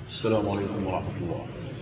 السلام عليكم ورحمة الله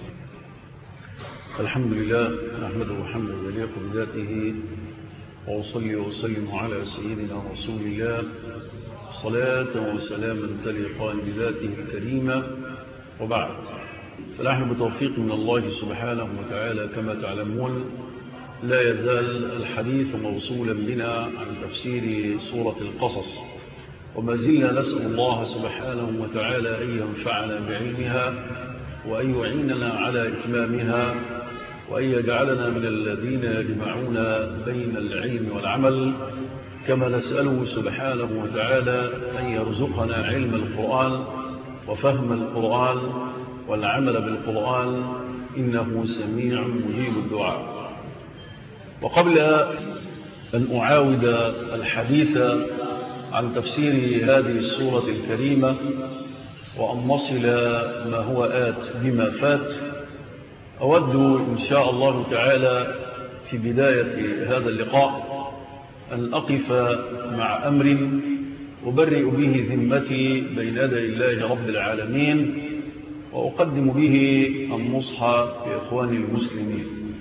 الحمد لله نحمده حمدا يليق بذاته وأصلي وسلم على سيدنا رسول الله صلاة وسلاما تليقان بذاته الكريمة وبعد فنحن بتوفيق من الله سبحانه وتعالى كما تعلمون لا يزال الحديث موصولا بنا عن تفسير سورة القصص وما زلنا نسأل الله سبحانه وتعالى أن ينفعنا بعلمها وأن يعيننا على إتمامها وأن يجعلنا من الذين يجمعون بين العلم والعمل كما نسأله سبحانه وتعالى أن يرزقنا علم القرآن وفهم القرآن والعمل بالقرآن إنه سميع مجيب الدعاء وقبل أن أعاود الحديث عن تفسير هذه السورة الكريمة وأن نصل ما هو آت بما فات أود إن شاء الله تعالى في بداية هذا اللقاء أن أقف مع أمر أبرئ به ذمتي بين يدي الله رب العالمين وأقدم به النصح لإخواني المسلمين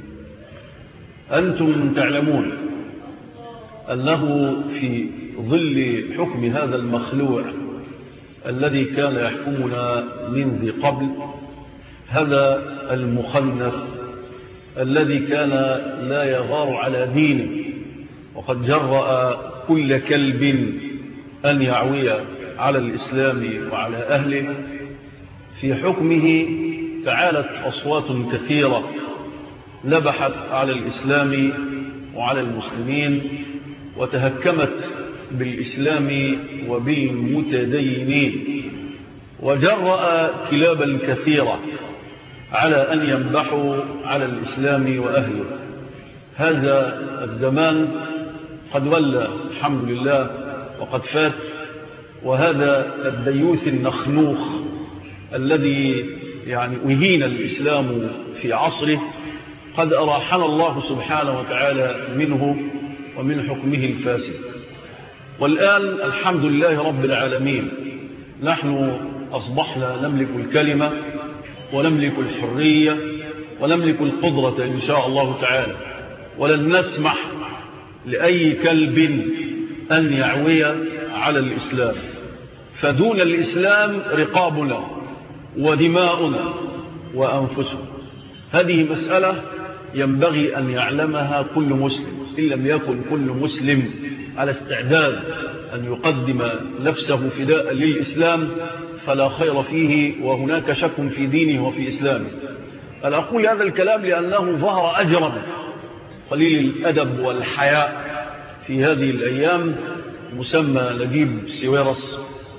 أنتم تعلمون أنه في ظل حكم هذا المخلوع الذي كان يحكمنا من ذي قبل هذا المخنث الذي كان لا يغار على دينه وقد جرأ كل كلب أن يعوي على الإسلام وعلى أهله في حكمه تعالت أصوات كثيرة نبحت على الإسلام وعلى المسلمين وتهكمت بالإسلام وبالمتدينين وجرأ كلابا كثيرة على أن ينبحوا على الإسلام وأهله هذا الزمان قد ولى الحمد لله وقد فات وهذا الديوث النخنوخ الذي يعني أهين الإسلام في عصره قد أراحنا الله سبحانه وتعالى منه ومن حكمه الفاسد والآن الحمد لله رب العالمين نحن أصبحنا نملك الكلمة ونملك الحرية ونملك القدرة إن شاء الله تعالى ولن نسمح لأي كلب أن يعوي على الإسلام فدون الإسلام رقابنا ودماؤنا وأنفسنا هذه مسألة ينبغي أن يعلمها كل مسلم إن لم يكن كل مسلم على استعداد أن يقدم نفسه فداء للإسلام فلا خير فيه وهناك شك في دينه وفي إسلامه أنا أقول هذا الكلام لأنه ظهر أجرا قليل الأدب والحياء في هذه الأيام مسمى نجيب سويرس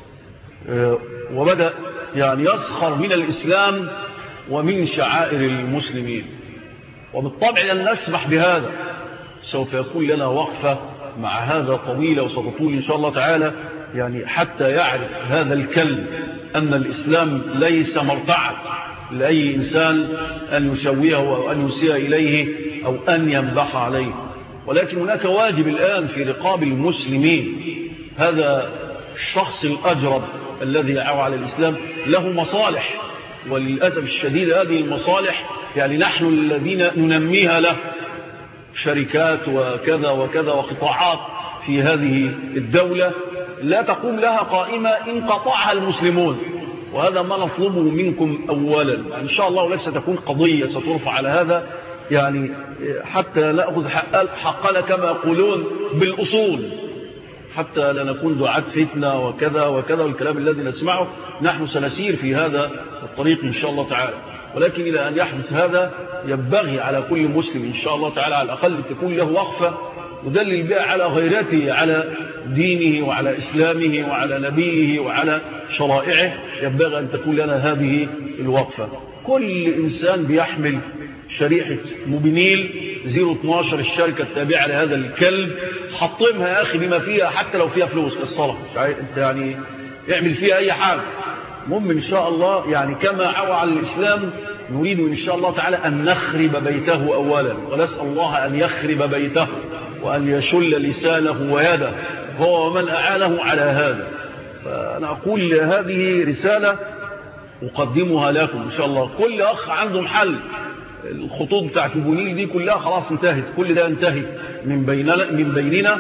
وبدأ يعني يسخر من الإسلام ومن شعائر المسلمين وبالطبع لن نسمح بهذا سوف يكون لنا وقفة مع هذا طويلة وستطول إن شاء الله تعالى يعني حتى يعرف هذا الكلب أن الإسلام ليس مرتعا لأي إنسان أن يشويه أو أن يسيء إليه أو أن ينبح عليه ولكن هناك واجب الآن في رقاب المسلمين هذا الشخص الأجرب الذي يعوى على الإسلام له مصالح وللأسف الشديد هذه المصالح يعني نحن الذين ننميها له شركات وكذا وكذا وقطاعات في هذه الدولة لا تقوم لها قائمة إن قطعها المسلمون وهذا ما نطلبه منكم أولا إن شاء الله ليس تكون قضية سترفع على هذا يعني حتى نأخذ حقنا كما يقولون بالأصول حتى لا نكون دعاة فتنة وكذا وكذا والكلام الذي نسمعه نحن سنسير في هذا الطريق إن شاء الله تعالى ولكن إلى أن يحدث هذا ينبغي على كل مسلم إن شاء الله تعالى على الأقل تكون له وقفة ودلل بها على غيرته على دينه وعلى إسلامه وعلى نبيه وعلى شرائعه ينبغي أن تكون لنا هذه الوقفة كل إنسان بيحمل شريحة موبينيل 012 الشركة التابعة لهذا الكلب حطمها يا أخي بما فيها حتى لو فيها فلوس كالصلاة يعني يعمل فيها أي حاجة مهم إن شاء الله يعني كما عوى على الإسلام نريد إن شاء الله تعالى أن نخرب بيته أولا ونسأل الله أن يخرب بيته وأن يشل لسانه ويده هو ومن أعانه على هذا فأنا أقول هذه رسالة أقدمها لكم إن شاء الله كل أخ عنده محل الخطوط بتاعت البنيل دي كلها خلاص انتهت كل ده انتهي من بيننا, من بيننا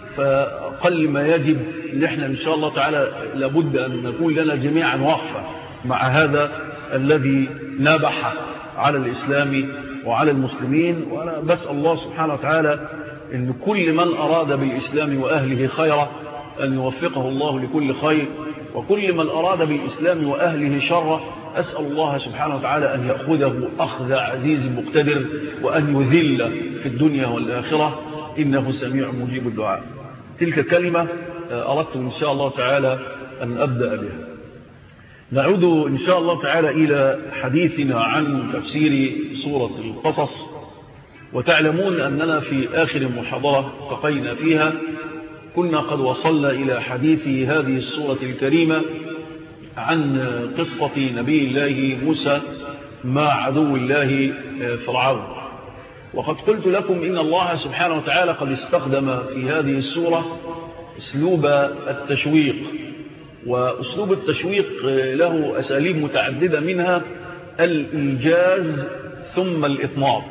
فقل ما يجب ان احنا ان شاء الله تعالى لابد ان نكون لنا جميعا وقفة مع هذا الذي نبح على الإسلام وعلى المسلمين وأنا بسأل الله سبحانه وتعالى أن كل من أراد بالإسلام وأهله خيرا أن يوفقه الله لكل خير وكل من أراد بالإسلام وأهله شرا أسأل الله سبحانه وتعالى أن يأخذه أخذ عزيز مقتدر وأن يذل في الدنيا والآخرة إنه سميع مجيب الدعاء تلك كلمة أردت إن شاء الله تعالى أن أبدأ بها نعود إن شاء الله تعالى إلى حديثنا عن تفسير سورة القصص وتعلمون أننا في آخر محاضرة تقينا فيها كنا قد وصلنا إلى حديث هذه السورة الكريمة عن قصة نبي الله موسى مع عدو الله فرعون وقد قلت لكم إن الله سبحانه وتعالى قد استخدم في هذه السورة اسلوب التشويق وأسلوب التشويق له أساليب متعددة منها الإيجاز ثم الإطمار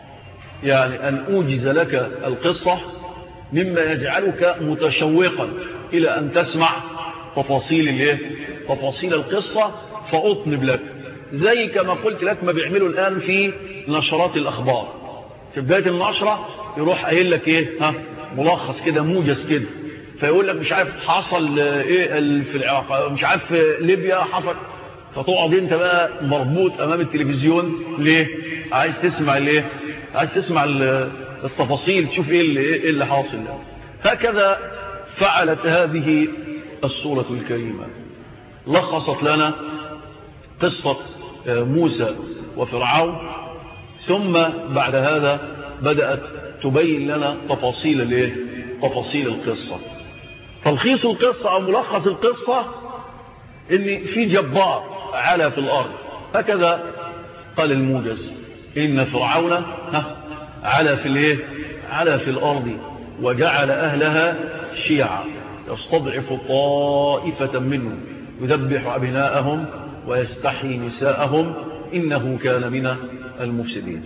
يعني أن أوجز لك القصة مما يجعلك متشوقا إلى أن تسمع تفاصيل الايه تفاصيل القصة فأطنب لك زي كما قلت لك ما بيعملوا الآن في نشرات الأخبار في بداية النشرة يروح قايل لك إيه ها ملخص كده موجز كده فيقول لك مش عارف حصل ايه في العراق مش عارف ليبيا حصل فتقعد انت بقى مربوط امام التلفزيون ليه عايز تسمع ليه عايز تسمع التفاصيل تشوف ايه اللي, إيه اللي حاصل هكذا فعلت هذه السورة الكريمة لخصت لنا قصة موسى وفرعون ثم بعد هذا بدأت تبين لنا تفاصيل الايه تفاصيل القصة تلخيص القصة أو ملخص القصة إن في جبار على في الأرض هكذا قال الموجز إن فرعون على في الايه على في الأرض وجعل أهلها شيعا يستضعف طائفة منهم يذبح أبناءهم ويستحيي نساءهم إنه كان من المفسدين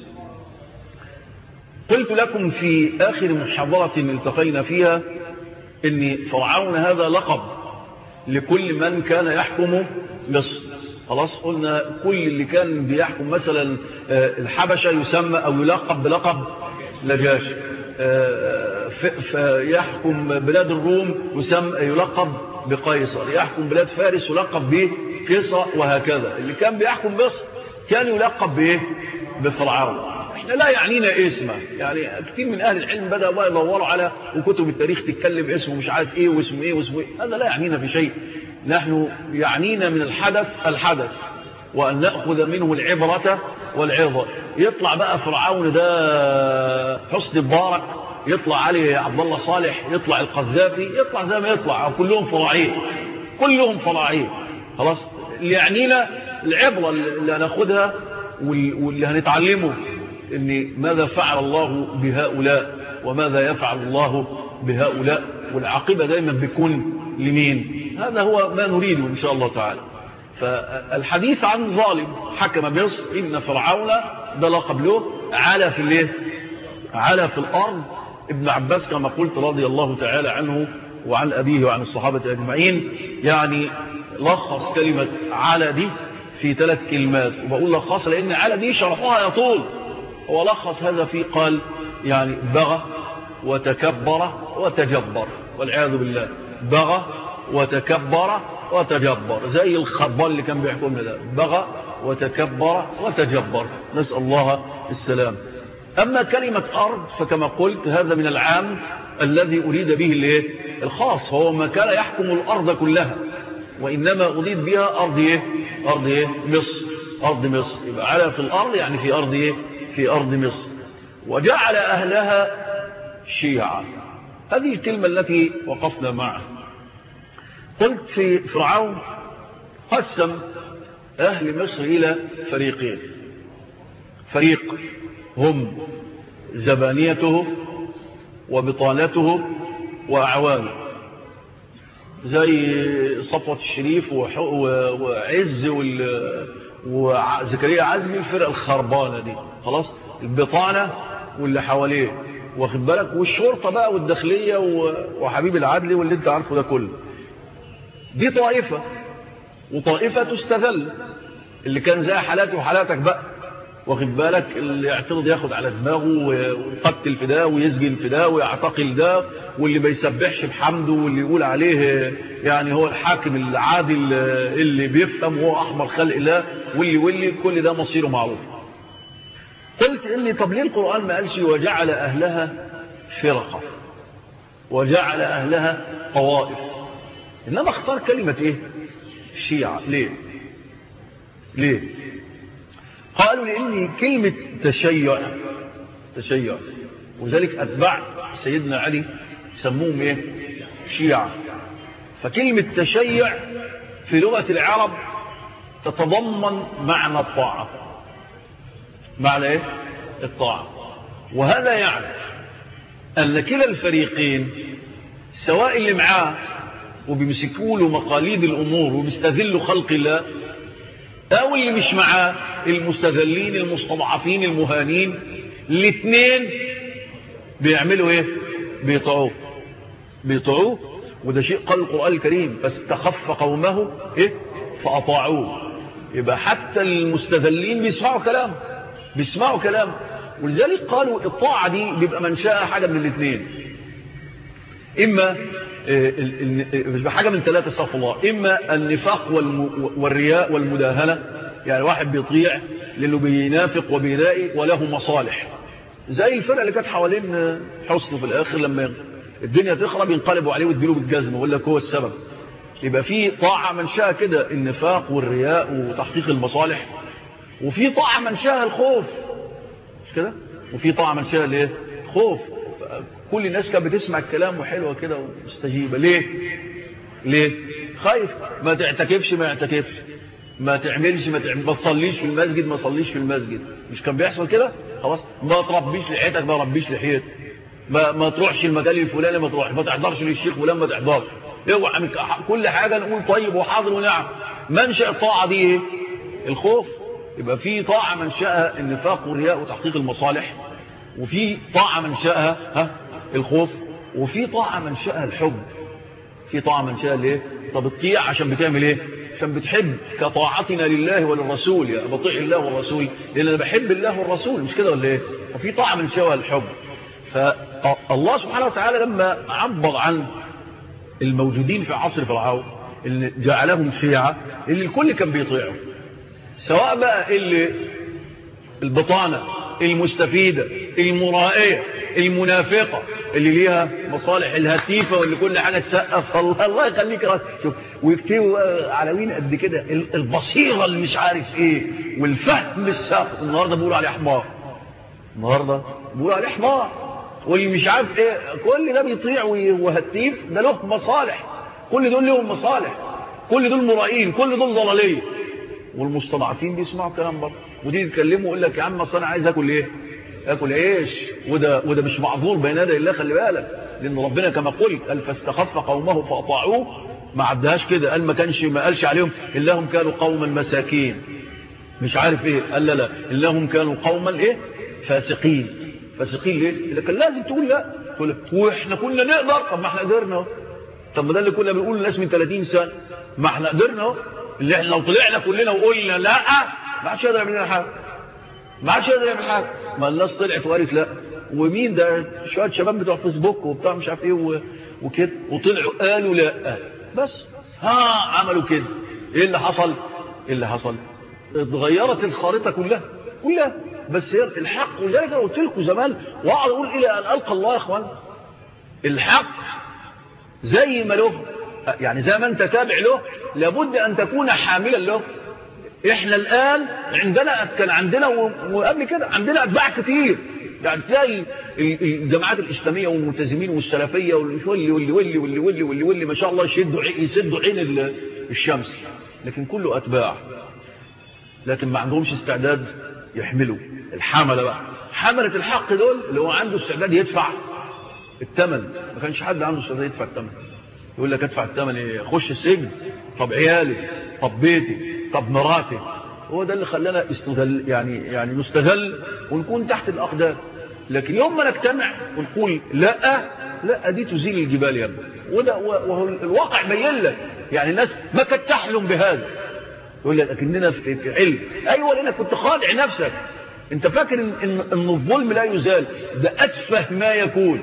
قلت لكم في آخر محاضرة التقينا فيها ان فرعون هذا لقب لكل من كان يحكم مصر خلاص قلنا كل اللي كان بيحكم مثلا الحبشة يسمى او يلقب بلقب نجاش فيحكم بلاد الروم يسمى يلقب بقيصر يحكم بلاد فارس يلقب بكيصر وهكذا اللي كان بيحكم مصر كان يلقب بايه بفرعون احنا لا يعنينا اسمه يعني كثير من اهل العلم بدأوا بقى يدوروا على وكتب التاريخ تتكلم اسمه مش عارف ايه واسمه ايه واسمه ايه هذا لا يعنينا في شيء نحن يعنينا من الحدث الحدث وان نأخذ منه العبرة والعظة يطلع بقى فرعون ده حسن مبارك يطلع علي عبد الله صالح يطلع القذافي يطلع زي ما يطلع كلهم فراعين كلهم فراعين خلاص اللي يعنينا العبرة اللي هناخدها واللي هنتعلمه ان ماذا فعل الله بهؤلاء وماذا يفعل الله بهؤلاء والعاقبة دايما بيكون لمين هذا هو ما نريده إن شاء الله تعالى فالحديث عن ظالم حكم مصر إن فرعون ده لقب له على في الايه على في الأرض ابن عباس كما قلت رضي الله تعالى عنه وعن أبيه وعن الصحابة أجمعين يعني لخص كلمة على دي في ثلاث كلمات وبقول لخص لأن على دي شرحوها يطول هو لخص هذا في قال يعني بغى وتكبر وتجبر والعياذ بالله بغى وتكبر وتجبر زي الخربان اللي كان بيحكمنا ده بغى وتكبر وتجبر نسأل الله السلام أما كلمة أرض فكما قلت هذا من العام الذي أريد به الايه الخاص هو ما كان يحكم الأرض كلها وإنما أريد بها أرض إيه أرض إيه مصر أرض مصر يبقى على في الأرض يعني في أرض إيه في أرض مصر وجعل أهلها شيعا هذه الكلمة التي وقفنا معها قلت في فرعون قسم أهل مصر إلى فريقين فريق هم زبانيته وبطانته وأعوانه زي صفوة الشريف وعز وزكريا عزمي الفرقة الخربانة دي خلاص البطانة واللي حواليه واخد بالك والشرطة بقى والداخلية وحبيب العدلي واللي انت عارفه ده كله دي طائفة وطائفة تستغل اللي كان زي حالاتي وحالاتك بقى واخد بالك اللي يعترض ياخد على دماغه ويقتل في ده ويسجن في ده ويعتقل ده واللي ما يسبحش بحمده واللي يقول عليه يعني هو الحاكم العادل اللي بيفهم وهو احمر خلق الله واللي واللي كل ده مصيره معروف قلت اني طب ليه القرآن ما قالش وجعل اهلها فرقة وجعل اهلها طوائف انما اختار كلمة ايه شيعة ليه ليه قالوا لأن كلمة تشيع تشيع وذلك أتباع سيدنا علي سموهم إيه شيعة فكلمة تشيع في لغة العرب تتضمن معنى الطاعة معنى إيه الطاعة وهذا يعني أن كلا الفريقين سواء اللي معاه وبيمسكوا له مقاليد الأمور وبيستذلوا خلق الله أو اللي مش معاه المستذلين المستضعفين المهانين الاثنين بيعملوا ايه بيطعوه بيطعوه وده شيء قال القرآن الكريم فاستخف قومه ايه فأطاعوه يبقى حتى المستذلين بيسمعوا كلام بيسمعوا كلام ولذلك قالوا الطاعة دي بيبقى منشأها حاجة من الاثنين إما حاجة من ثلاثة صف الله إما النفاق والرياء والمداهنة يعني واحد بيطيع لأنه بينافق وبيرائي وله مصالح زي الفرقة اللي كانت حوالين حسنه في الآخر لما الدنيا تخرب ينقلبوا عليه ويديله بالجزم ويقول لك هو السبب يبقى في طاعة منشأها كده النفاق والرياء وتحقيق المصالح وفي طاعة منشأها الخوف مش كده وفي طاعة منشأها الايه خوف كل الناس كانت بتسمع الكلام وحلوة كده ومستجيبة ليه ليه خايف ما تعتكفش ما يعتكفش ما تعملش ما, تعمل ما تصليش في المسجد ما تصليش في المسجد مش كان بيحصل كده خلاص ما تربيش لحيتك ما تربيش لحيتك ما ما تروحش المكان الفلاني ما تروحش ما تحضرش للشيخ فلان ما تحضرش اوعى كل حاجه نقول طيب وحاضر ونعم منشا الطاعه دي ايه الخوف يبقى في طاعه منشاها النفاق والرياء وتحقيق المصالح وفي طاعه منشاها ها الخوف وفي طاعه منشاها الحب في طاعه منشاها الايه طب تطيع عشان بتعمل ايه عشان بتحب كطاعتنا لله وللرسول يا بطيع الله والرسول لان انا بحب الله والرسول مش كده ولا ايه وفي طاعه منشاها الحب فالله سبحانه وتعالى لما عبر عن الموجودين في عصر فرعون اللي جعلهم شيعة اللي الكل كان بيطيعه سواء بقى اللي البطانة المستفيدة المرائية المنافقة اللي ليها مصالح الهتيفة واللي كل حاجة تسقف الله, الله يخليك راس شوف ويكتبوا عناوين قد كده البصيرة اللي مش عارف ايه والفهم الساق النهاردة بيقولوا عليه حمار النهاردة بيقولوا عليه حمار واللي مش عارف ايه كل ده بيطيع وهتيف ده له مصالح كل دول لهم مصالح كل دول مرائين كل دول ضلاليه والمستضعفين بيسمعوا كلام برضه ودي تكلمه يقول لك يا عم اصل انا عايز اكل ايه اكل ايش وده وده مش معذور بين يدي الله خلي بالك لان ربنا كما قلت قال فاستخف قومه فاطاعوه ما عدهاش كده قال ما كانش ما قالش عليهم الا هم كانوا قوما مساكين مش عارف ايه قال لا لا الا هم كانوا قوما ايه فاسقين فاسقين ليه لكن لازم تقول لا تقول واحنا كنا نقدر طب ما احنا قدرنا طب ما ده اللي كنا بنقول للناس من 30 سنه ما احنا قدرنا اهو اللي احنا لو طلعنا كلنا وقلنا لا ما عادش يقدر يعمل لنا حاجه ما عادش يقدر يعمل حاجه ما الناس طلعت وقالت لا ومين ده شويه شباب بتوع فيسبوك وبتاع مش عارف ايه وكده وطلعوا قالوا لا بس ها عملوا كده ايه اللي حصل ايه اللي حصل اتغيرت الخارطه كلها كلها بس هي الحق ولذلك انا قلت لكم زمان واقعد اقول الى ان القى الله يا اخوان الحق زي ما له يعني زي ما انت تابع له لابد ان تكون حاملا له احنا الان عندنا كان عندنا وقبل كده عندنا اتباع كتير يعني تلاقي الجماعات الاسلاميه والملتزمين والسلفيه واللي واللي واللي واللي واللي واللي واللي, واللي ما شاء الله يشدوا يسدوا عين الشمس لكن كله اتباع لكن ما عندهمش استعداد يحملوا الحمله بقى حمله الحق دول اللي هو عنده استعداد يدفع الثمن ما كانش حد عنده استعداد يدفع الثمن يقول لك ادفع الثمن ايه اخش السجن طب عيالي طب بيتي طب مراتي هو ده اللي خلانا استغل يعني يعني نستغل ونكون تحت الاقدام لكن يوم ما نجتمع ونقول لا لا دي تزيل الجبال يا ابني وده وهو الواقع بين لك يعني الناس ما كانت تحلم بهذا يقول لك لكننا في علم ايوه لانك كنت خادع نفسك انت فاكر ان, إن, إن الظلم لا يزال ده اتفه ما يكون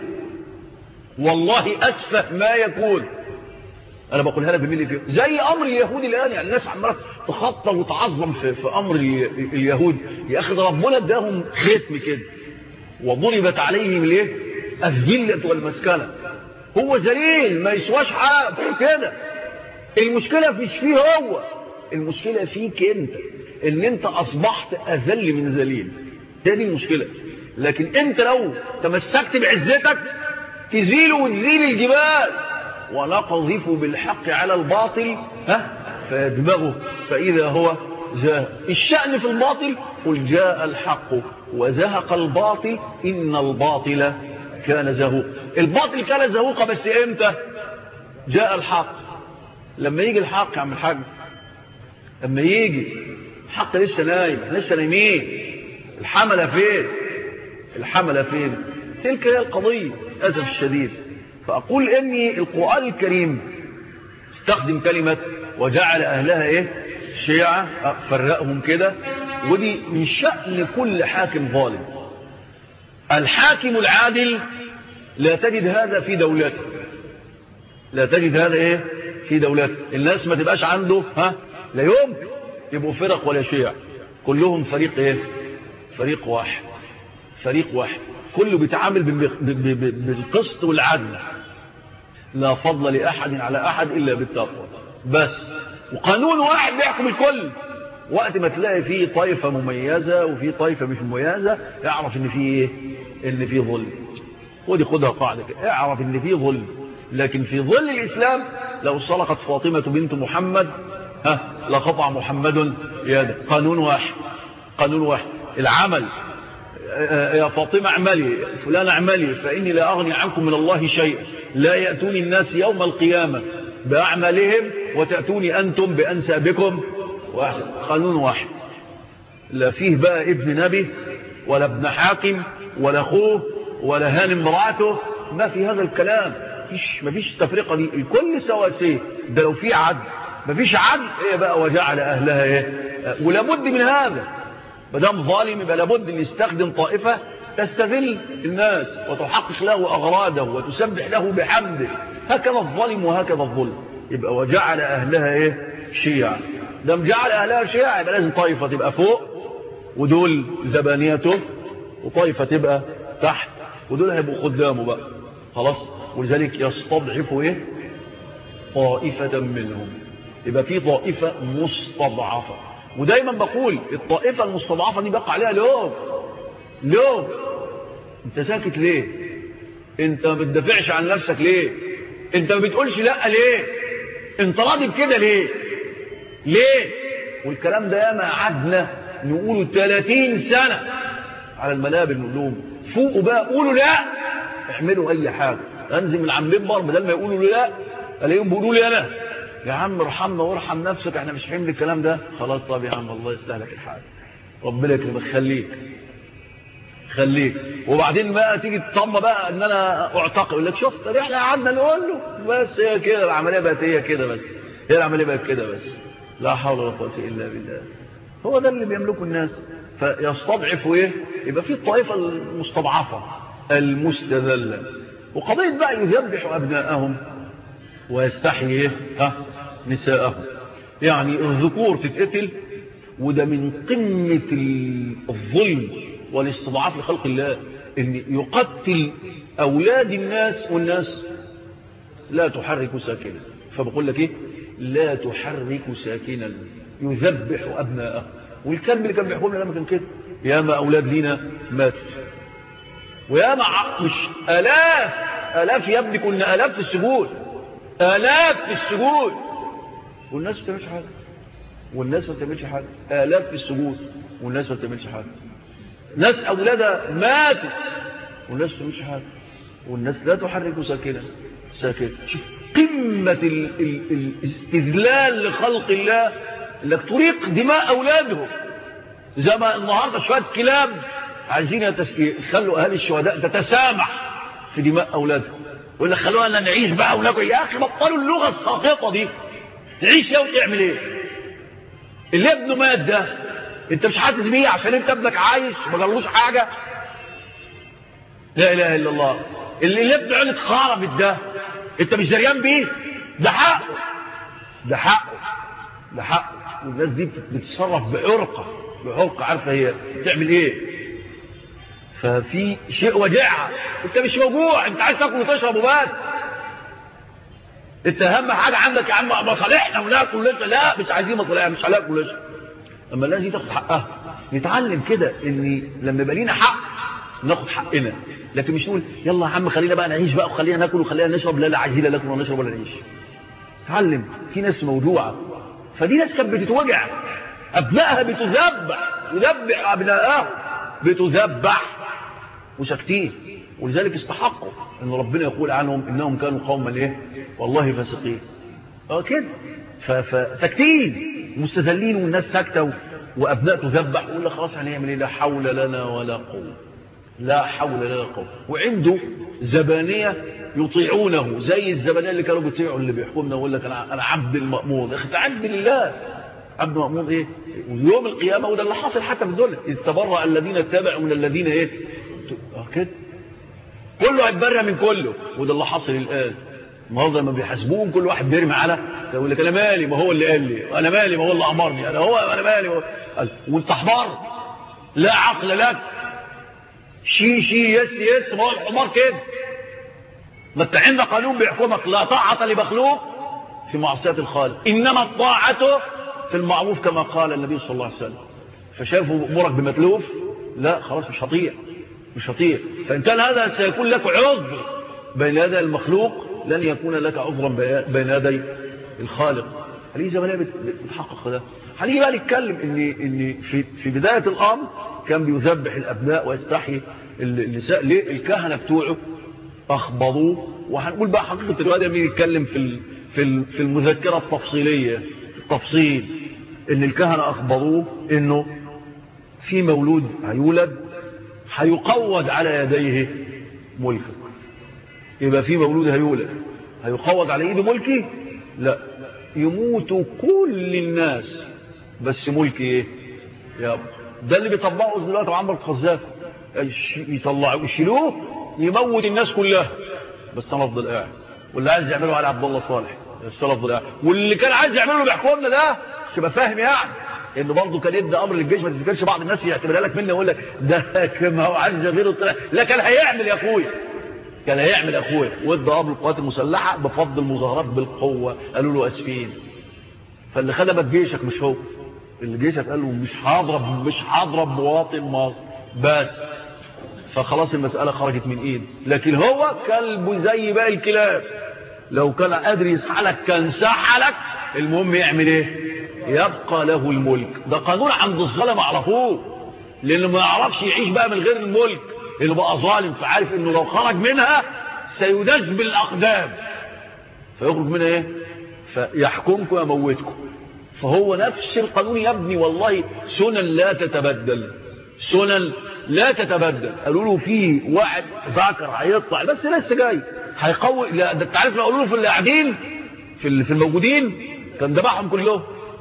والله اتفه ما يكون انا بقولها لك بملي فيه زي امر اليهود الان يعني الناس عماله تخطى وتعظم في, في امر اليهود يا اخي ده ربنا اداهم ختم كده وضربت عليهم الايه الذله والمسكنه هو ذليل ما يسواش حاجه كده المشكله مش فيه هو المشكله فيك انت ان انت اصبحت اذل من ذليل هي دي المشكله لكن انت لو تمسكت بعزتك تزيل وتزيل الجبال ونقذف بالحق على الباطل ها فيدمغه فإذا هو زاهق الشأن في الباطل قل جاء الحق وزهق الباطل إن الباطل كان زهوق الباطل كان زهوق بس امتى جاء الحق لما يجي الحق يا عم الحاج لما يجي الحق لسه نايم لسه نايمين الحملة فين الحملة فين تلك هي القضية للأسف الشديد فأقول إني القرآن الكريم استخدم كلمة وجعل أهلها إيه شيعة فرقهم كده ودي من شأن كل حاكم ظالم الحاكم العادل لا تجد هذا في دولته لا تجد هذا إيه في دولته الناس ما تبقاش عنده ها لا يمكن يبقوا فرق ولا شيع كلهم فريق إيه فريق واحد فريق واحد كله بيتعامل بالقسط والعدل لا فضل لأحد على أحد إلا بالتقوى بس وقانون واحد بيحكم الكل وقت ما تلاقي فيه طائفة مميزة وفي طائفة مش مميزة اعرف ان فيه ايه ان فيه ظلم ودي خدها قاعدة كده اعرف ان فيه ظلم لكن في ظل الإسلام لو صلقت فاطمة بنت محمد ها لقطع محمد يده قانون واحد قانون واحد العمل يا فاطمة اعملي فلان اعملي فإني لا أغني عنكم من الله شيئا لا يأتوني الناس يوم القيامة بأعمالهم وتأتوني أنتم بأنسابكم وأحسن قانون واحد لا فيه بقى ابن نبي ولا ابن حاكم ولا أخوه ولا هان امرأته ما في هذا الكلام فيش ما فيش التفرقة دي الكل سواسية ده لو في عدل ما فيش عدل ايه بقى وجعل أهلها ايه ولابد من هذا مدام ظالم يبقى لابد ان يستخدم طائفة تستذل الناس وتحقق له أغراده وتسبح له بحمده هكذا الظالم وهكذا الظلم يبقى وجعل أهلها إيه شيعا دام جعل أهلها شيعا يبقى لازم طائفة تبقى فوق ودول زبانيته وطائفة تبقى تحت ودول هيبقوا قدامه بقى خلاص ولذلك يستضعفوا إيه طائفة منهم يبقى في طائفة مستضعفة ودايما بقول الطائفة المستضعفة دي بقى عليها لوم لوم انت ساكت ليه انت ما بتدافعش عن نفسك ليه انت ما بتقولش لا ليه انت راضي بكده ليه ليه والكلام ده ياما قعدنا نقوله 30 سنة على المنابر نقول لهم فوقوا بقى قولوا لا اعملوا اي حاجة انزل من عم منبر بدل ما يقولوا لا الاقيهم بيقولوا لي انا يا عم ارحمنا وارحم نفسك احنا مش فاهمين الكلام ده خلاص طب يا عم الله يسلح لك الحال ربنا يكرمك خليك خليك وبعدين بقى تيجي تطمى بقى ان انا اعتقل يقول لك شفت ده احنا قعدنا نقول له بس هي كده العمليه بقت هي كده بس هي العمليه بقت كده بس لا حول ولا قوه الا بالله هو ده اللي بيملكه الناس فيستضعفوا ايه يبقى في الطائفه المستضعفه المستذله وقضيه بقى يذبح ابنائهم ويستحيي ايه ها نساءهم يعني الذكور تتقتل وده من قمه الظلم والاستضعاف لخلق الله ان يقتل اولاد الناس والناس لا تحرك ساكنا فبقول لك ايه لا تحرك ساكنا يذبح ابناءه والكلب اللي كان بيحكم لنا كان كده ياما اولاد لينا ماتت وياما مش الاف الاف يا ابني كنا الاف في السجون الاف في السجون والناس ما بتعملش حاجه والناس ما بتعملش حاجه الاف في السجون والناس ما بتعملش حاجه ناس أولادها ماتت والناس ما بتعملش حاجة والناس لا تحرك ساكنة ساكت شوف قمة ال ال الاستذلال لخلق الله انك تريق دماء أولادهم زي ما النهاردة شوية كلاب عايزين يخلوا أهالي الشهداء تتسامح في دماء أولادهم ولا خلونا نعيش بقى وناكل يا أخي بطلوا اللغة الساقطة دي تعيش لو تعمل ايه اللي ابنه مات ده انت مش حاسس بيه عشان انت ابنك عايش ما جرلوش حاجة لا اله الا الله اللي, اللي ابنه عينه اتخربت ده انت مش دريان بيه ده حقه ده حقه ده حقه والناس دي بتتصرف بعرقة بعرقة عارفة هي بتعمل ايه ففي شيء وجعها انت مش موجوع انت عايز تاكل وتشرب وبس انت اهم حاجة عندك يا عم مصالحنا وناكل ونشرب لا مش عايزين مصالحنا مش هناكل ونشرب اما الناس دي تاخد حقها نتعلم كده ان لما يبقى لينا حق ناخد حقنا لكن مش نقول يلا يا عم خلينا بقى نعيش بقى وخلينا ناكل وخلينا نشرب لا لا عايزين لا ناكل ولا نشرب ولا نعيش تعلم في ناس موجوعة فدي ناس كانت بتتوجع ابنائها بتذبح يذبح ابنائها بتذبح وساكتين ولذلك استحقوا ان ربنا يقول عنهم انهم كانوا قوما ايه والله فاسقين اه كده فساكتين مستذلين والناس ساكته وابناء تذبح ويقول لك خلاص هنعمل ايه لا حول لنا ولا قوه لا حول لنا قوه وعنده زبانيه يطيعونه زي الزبانيه اللي كانوا بيطيعوا اللي بيحكمنا ويقول لك انا انا عبد المامون يا اخي انت عبد لله عبد المامون ايه ويوم القيامه وده اللي حاصل حتى في الدنيا اذ تبرأ الذين اتبعوا من الذين ايه اه كده كله هيتبرى من كله وده اللي حصل الآن النهارده لما بيحاسبوهم كل واحد بيرمي على يقول لك انا مالي ما هو اللي قال لي انا مالي ما هو اللي امرني انا هو انا مالي هو. وانت حمار لا عقل لك شي شي يس يس ما هو الحمار كده ما انت عندك قانون بيحكمك لا طاعه لمخلوق في معصيه الخالق انما الطاعه في المعروف كما قال النبي صلى الله عليه وسلم فشافوا امورك بمتلوف لا خلاص مش هطيع مش هطيع فإن كان هذا سيكون لك عذر بين يدي المخلوق لن يكون لك عذرا بين يدي الخالق هل زمانية بتحقق ده هنيجي بقى نتكلم ان ان في في بدايه الامر كان بيذبح الابناء ويستحيي النساء ليه الكهنه بتوعه اخبروه وهنقول بقى حقيقه الروايه دي لما نتكلم في في في المذكره التفصيليه التفصيل ان الكهنه اخبروه انه في مولود هيولد هيقوض على يديه ملكك يبقى في مولود هيولد هيقوض على ايده ملكي لا يموت كل الناس بس ملكي ايه يا ده اللي بيطبقه دلوقتي عمرو القذافي يطلعوا يشيلوه يموت الناس كلها بس انا افضل قاعد واللي عايز يعمله على عبد الله صالح بس انا افضل قاعد واللي كان عايز يعمله بيحكمنا ده تبقى فاهم يعني انه برضه كان يدي امر للجيش ما تفتكرش بعض الناس يعتبرها لك مني يقول لك ده كما هو عايز غيره طلع لا كان هيعمل يا اخويا كان هيعمل يا اخويا وادى امر القوات المسلحه بفضل المظاهرات بالقوه قالوا له اسفين فاللي خدمك جيشك مش هو اللي جيشك قال له مش هضرب مش هضرب مواطن مصر بس فخلاص المساله خرجت من ايد لكن هو كلب زي باقي الكلاب لو كان قادر يسحلك كان سحلك المهم يعمل ايه يبقى له الملك ده قانون عند الظلم عرفوه لانه ما يعرفش يعيش بقى من غير الملك اللي بقى ظالم فعارف انه لو خرج منها سيدج بالاقدام فيخرج منها ايه فيحكمكم ويموتكم فهو نفس القانون يا ابني والله سنن لا تتبدل سنن لا تتبدل قالوا له في واحد ذاكر هيطلع بس لسه جاي هيقوي لا ده انت عارف لو قالوا له في اللي قاعدين في في الموجودين كان ذبحهم كلهم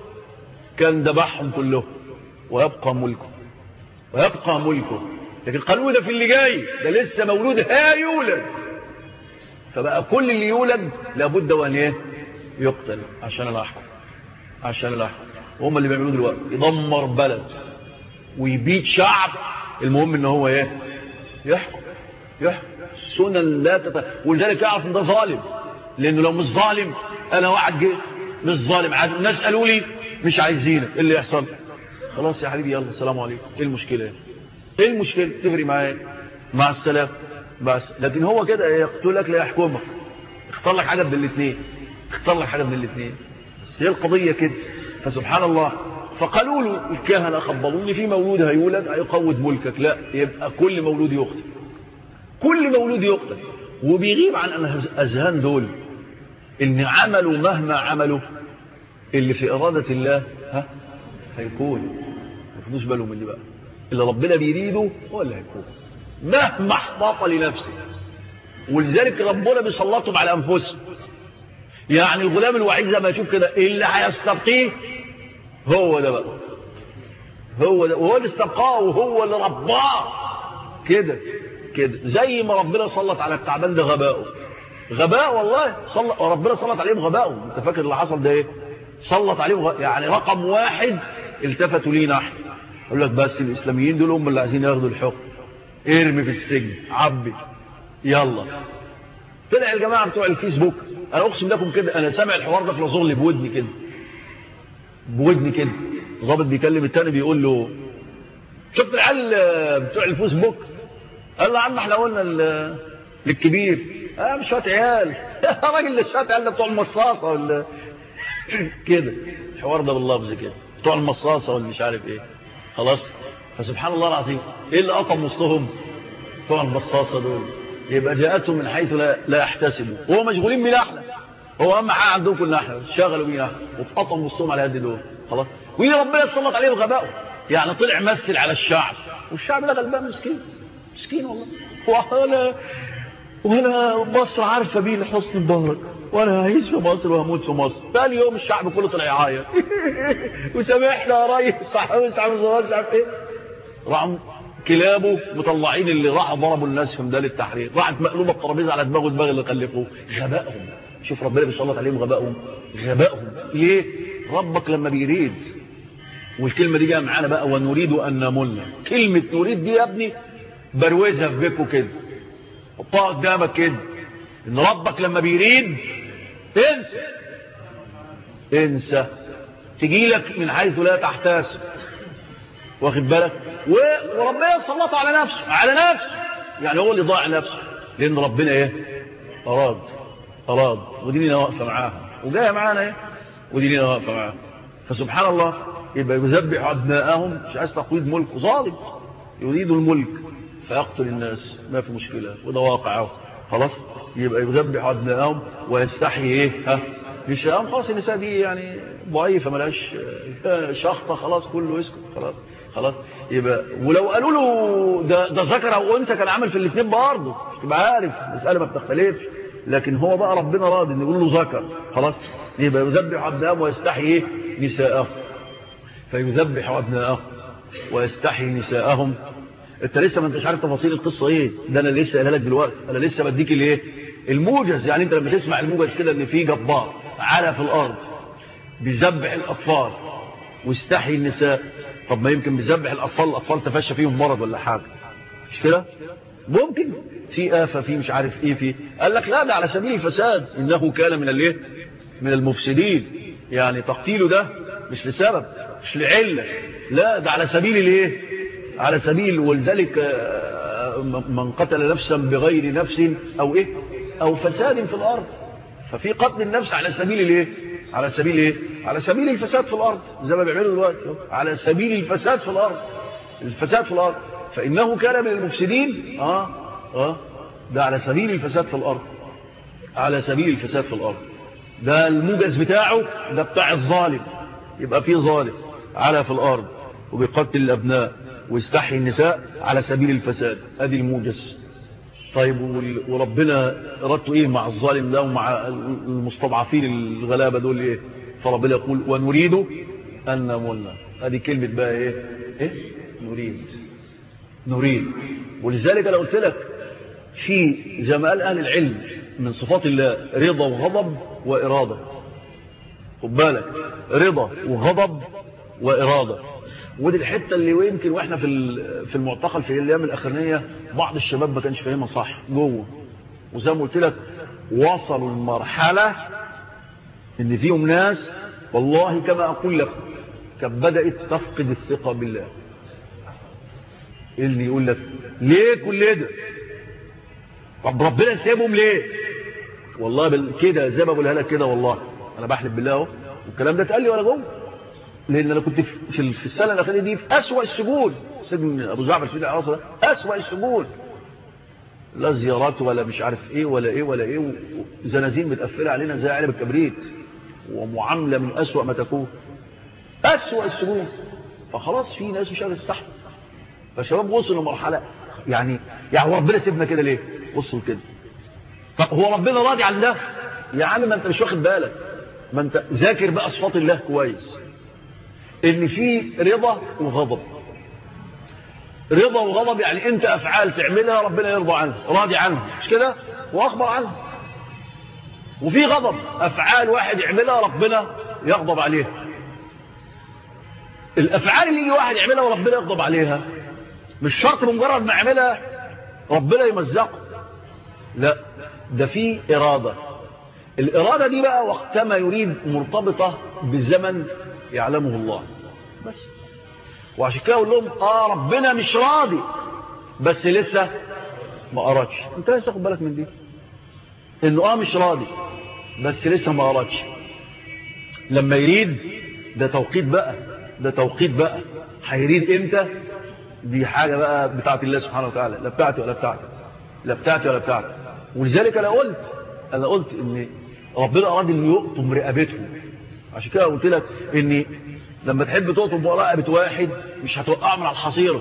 كان ذبحهم كلهم ويبقى ملكه ويبقى ملكه لكن القانون ده في اللي جاي ده لسه مولود ها يولد فبقى كل اللي يولد لابد وان ايه يقتل عشان الاحكم عشان الاحكم وهم اللي بيعملوه دلوقتي يدمر بلد ويبيد شعب المهم ان هو ايه يحكم يحكم سنن لا تت... ولذلك يعرف ان ده ظالم لانه لو مش ظالم انا واحد جه مش ظالم عاد الناس قالوا لي مش عايزينك ايه اللي يحصل خلاص يا حبيبي يلا السلام عليكم ايه المشكله ايه المشكله تفرق معايا مع السلام بس لكن هو كده يقتلك لا يحكمك اختار لك حاجه من الاثنين اختار لك حاجه من الاثنين بس هي القضيه كده فسبحان الله فقالوا له الكهنه خبروني في مولود هيولد هيقود ملكك لا يبقى كل مولود يقتل كل مولود يقتل وبيغيب عن اذهان دول ان عملوا مهما عملوا اللي في اراده الله ها هيكون ما تاخدوش بالهم من اللي بقى اللي ربنا بيريده هو اللي هيكون مهما احبط لنفسه ولذلك ربنا بيسلطهم على انفسهم يعني الغلام الوعيد زي ما يشوف كده اللي هيستبقيه هو ده بقى هو ده وهو اللي استبقاه وهو اللي رباه كده كده زي ما ربنا سلط على التعبان ده غباؤه غباء والله سلط ربنا سلط عليهم غباؤه انت فاكر اللي حصل ده ايه سلط عليهم غ... يعني رقم واحد التفتوا لينا احنا يقول لك بس الاسلاميين دول هم اللي عايزين ياخدوا الحكم ارمي في السجن عبي يلا طلع الجماعه بتوع الفيسبوك انا اقسم لكم كده انا سامع الحوار ده في الازور اللي بودني كده بودني كده ضابط بيكلم التاني بيقول له شفت العيال بتوع الفيسبوك قال له يا عم احنا قلنا للكبير اه مش شويه عيال راجل اللي شويه عيال ده بتوع المصاصه ولا كده الحوار ده باللفظ كده بتوع المصاصه ولا مش عارف ايه خلاص فسبحان الله العظيم ايه اللي قطم وسطهم بتوع المصاصه دول يبقى جاءتهم من حيث لا, لا يحتسبوا وهو مشغولين بينا احنا هو اهم حاجه عندهم كلنا احنا شغلوا بينا احنا واتقطم وسطهم على قد دول خلاص ويجي ربنا يتسلط عليه بغبائه يعني طلع مثل على الشعب والشعب ده غلبان مسكين مسكين والله ولا ولا مصر عارفه بيه لحسن مبارك وانا هعيش في مصر وهموت في مصر ثاني يوم الشعب كله طلع يعيط وسامحنا يا ريس صح مش عارف ايه راحوا كلابه مطلعين اللي راحوا ضربوا الناس في ميدان التحرير راحت مقلوبه الترابيزه على دماغه دماغ اللي خلفوه غبائهم شوف ربنا بيسلط عليهم غبائهم غبائهم ليه ربك لما بيريد والكلمه دي جايه معانا بقى ونريد ان نملنا كلمه نريد دي يا ابني بروزها في بيتكم كده حطها قدامك كده ان ربك لما بيريد انسى انسى تجي لك من حيث لا تحتسب واخد بالك وربنا يسلطه على نفسه على نفسه يعني هو اللي ضاع نفسه لان ربنا ايه اراد اراد وديننا واقفه معاها وجايه معانا ايه وديننا واقفه معاها فسبحان الله يبقى يذبح ابناءهم مش عايز تقويض ملك ظالم يريد الملك فيقتل الناس ما في مشكله وده واقعه خلاص يبقى يذبح ابناءهم ويستحيي ايه ها نساءهم خلاص النساء دي يعني ضعيفه ملهاش شخطه خلاص كله يسكت خلاص خلاص يبقى ولو قالوا له ده, ده ذكر او انثى كان عامل في الاثنين برضه مش تبقى عارف المساله ما بتختلفش لكن هو بقى ربنا راضي ان يقول له ذكر خلاص يبقى يذبح ابنائهم ويستحيي نساءهم فيذبح ابنائهم ويستحيي نساءهم انت لسه ما انتش عارف تفاصيل القصه ايه ده انا لسه قايلها لك دلوقتي انا لسه بديك الايه الموجز يعني انت لما تسمع الموجز كده ان في جبار على في الارض بيذبح الاطفال ويستحيي النساء طب ما يمكن بيذبح الاطفال الاطفال تفشى فيهم مرض ولا حاجه مش كده ممكن في آفة في مش عارف ايه في قال لك لا ده على سبيل الفساد انه كان من الايه من المفسدين يعني تقتيله ده مش لسبب مش لعلة لا ده على سبيل الايه على سبيل ولذلك من قتل نفسا بغير نفس او ايه او فساد في الارض ففي قتل النفس على سبيل الايه على سبيل ايه على سبيل الفساد في الارض زي ما بيعملوا دلوقتي على سبيل الفساد في الارض الفساد في الارض فانه كان من المفسدين اه اه ده على سبيل الفساد في الارض على سبيل الفساد في الارض ده الموجز بتاعه ده بتاع الظالم يبقى فيه ظالم على في الارض وبيقتل الابناء ويستحي النساء على سبيل الفساد ادي الموجز طيب وربنا ردته ايه مع الظالم ده ومع المستضعفين الغلابه دول ايه فربنا يقول ونريد ان نملنا ادي كلمه بقى ايه ايه نريد نريد ولذلك انا قلت لك في زي ما قال اهل العلم من صفات الله رضا وغضب واراده خد بالك رضا وغضب واراده ودي الحته اللي يمكن واحنا في في المعتقل في الايام الاخرانيه بعض الشباب ما كانش فاهمها صح جوه وزي ما قلت لك وصلوا لمرحله ان فيهم ناس والله كما اقول لك كانت بدات تفقد الثقه بالله اللي يقول لك ليه كل ده طب ربنا سيبهم ليه والله كده زي ما بقولها لك كده والله انا بحلف بالله اهو والكلام ده اتقال لي وانا جوه لان انا كنت في في السنه الاخيره دي في اسوا السجون سجن ابو جعفر الشيخ العاصي ده اسوا السجون لا زيارات ولا مش عارف ايه ولا ايه ولا ايه زنازين متقفله علينا زي علب الكبريت ومعامله من اسوأ ما تكون اسوأ السجون فخلاص في ناس مش قادره تستحمل فالشباب وصلوا لمرحله يعني يعني ربنا سيبنا كده ليه وصلوا كده طب هو ربنا راضي عن ده يا عم ما انت مش واخد بالك ما انت ذاكر بقى صفات الله كويس ان في رضا وغضب رضا وغضب يعني انت افعال تعملها ربنا يرضى عنها راضي عنها مش كده واخبر عنها وفي غضب افعال واحد يعملها ربنا يغضب عليها الافعال اللي يجي واحد يعملها وربنا يغضب عليها مش شرط بمجرد ما يعملها ربنا يمزقه لا ده في اراده الاراده دي بقى وقتما يريد مرتبطه بزمن يعلمه الله بس وعشان كده اقول لهم اه ربنا مش راضي بس لسه ما قراتش انت لازم تاخد بالك من دي انه اه مش راضي بس لسه ما قراتش لما يريد ده توقيت بقى ده توقيت بقى هيريد امتى دي حاجه بقى بتاعت الله سبحانه وتعالى لا بتاعتي ولا بتاعتي لا بتاعتي ولا بتاعتي ولذلك انا قلت انا قلت ان ربنا اراد انه يقطم رقبتهم عشان كده قلت لك ان لما تحب تقطم رقبه واحد مش هتوقعه من على الحصيره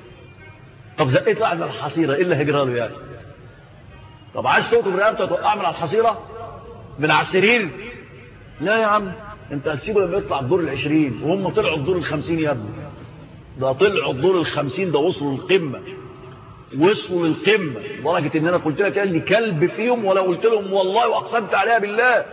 طب زقيت واحد من الحصيره ايه اللي هيجرى له يعني طب عايز تقطم رقبته توقعه من على الحصيره من على السرير لا يا عم انت هتسيبه لما يطلع الدور العشرين وهم طلعوا الدور الخمسين يا ابني ده طلعوا الدور الخمسين ده وصلوا للقمه وصلوا للقمه لدرجه ان انا قلت لك قال لي كلب فيهم ولا قلت لهم والله واقسمت عليها بالله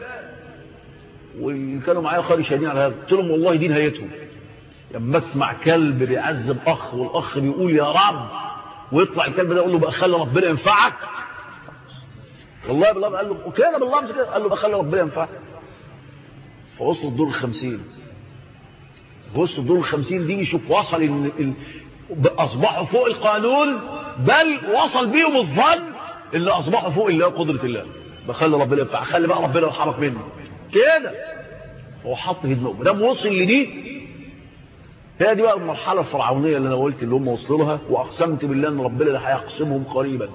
وكانوا معايا خارج شاهدين على هذا قلت لهم والله دي نهايتهم لما اسمع كلب بيعذب اخ والاخ بيقول يا رب ويطلع الكلب ده يقول له بقى خلي ربنا ينفعك والله بالله قال له كده بالله كده قال له بقى خلي ربنا ينفعك فوصلوا الدور الخمسين وصلوا الدور الخمسين دي يشوف وصل إن ال... أصبحوا فوق القانون بل وصل بيهم الظن اللي أصبحوا فوق الله قدرة الله بخلي ربنا ينفع خلي بقى ربنا يرحمك مني كده هو حط في دماغه ده وصل لدي هي دي بقى المرحلة الفرعونية اللي أنا قلت اللي هم وصلوا لها وأقسمت بالله أن ربنا ده هيقسمهم قريبا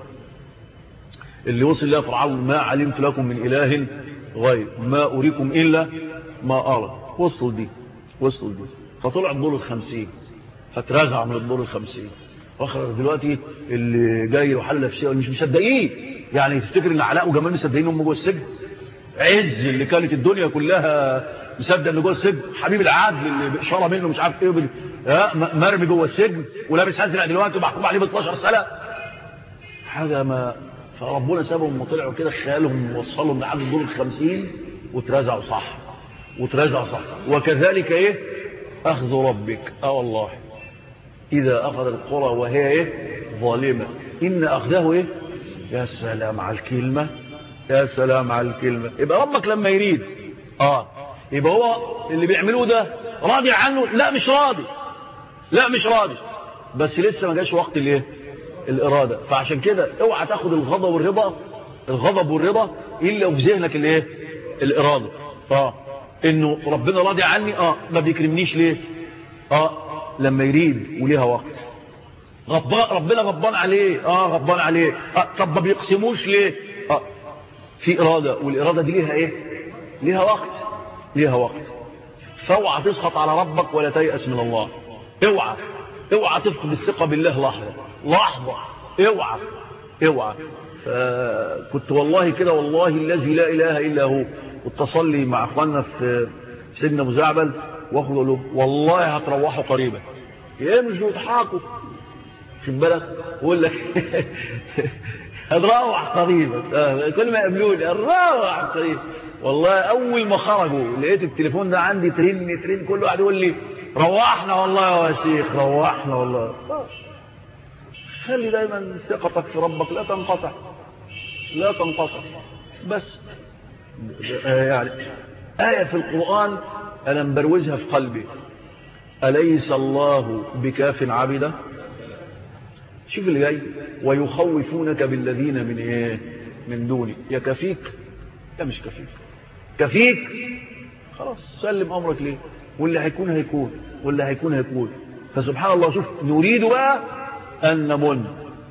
اللي وصل لها فرعون ما علمت لكم من إله غير ما أريكم إلا ما أرى وصلوا لدي وصلوا لدي فطلع الدور الخمسين فترزع من الدور الخمسين واخر دلوقتي اللي جاي وحل نفسيه مش مصدقين يعني تفتكر ان علاء وجمال مصدقين هم جوه السجن عز اللي كانت الدنيا كلها مصدق ان جوه السجن حبيب العدل اللي باشاره منه مش عارف ايه وبال... مرمي جوه السجن ولابس ازرق دلوقتي ومحكوم عليه ب 12 سنه حاجه ما فربنا سابهم وطلعوا كده خيالهم وصلهم لحد الدور الخمسين وترزعوا صح وترزعوا صح وكذلك ايه اخذ ربك اه والله إذا أخذ القرى وهي إيه؟ ظالمة إن أخذه إيه؟ يا سلام على الكلمة يا سلام على الكلمة يبقى ربك لما يريد آه يبقى هو اللي بيعملوه ده راضي عنه لا مش راضي لا مش راضي بس لسه ما جاش وقت الايه الإرادة فعشان كده اوعى تاخد الغضب والرضا الغضب والرضا إلا وفي ذهنك الايه الإرادة اه إنه ربنا راضي عني اه ما بيكرمنيش ليه اه لما يريد وليها وقت غضبان ربنا غضبان عليه اه غضبان عليه آه طب ما بيقسموش ليه اه في إرادة والإرادة دي ليها ايه ليها وقت ليها وقت فاوعى تسخط على ربك ولا تيأس من الله اوعى اوعى تفقد الثقة بالله لحظة لحظة اوعى اوعى فكنت والله كده والله الذي لا إله إلا هو واتصل لي مع أخواننا في سجن أبو زعبل واخدوا له والله هتروحوا قريبا يمشوا يضحكوا في بالك يقول لك هنروح قريبا كل ما يقابلوني هنروح قريبا والله اول ما خرجوا لقيت التليفون ده عندي ترن ترن كل واحد يقول لي روحنا والله يا شيخ روحنا والله خلي دايما ثقتك في ربك لا تنقطع لا تنقطع بس يعني آية في القرآن أنا مبروزها في قلبي أليس الله بكاف عبده شوف اللي جاي ويخوفونك بالذين من إيه من دوني يا كفيك يا مش كفيك كفيك خلاص سلم أمرك ليه واللي هيكون هيكون واللي هيكون هيكون فسبحان الله شوف نريد بقى أن نمن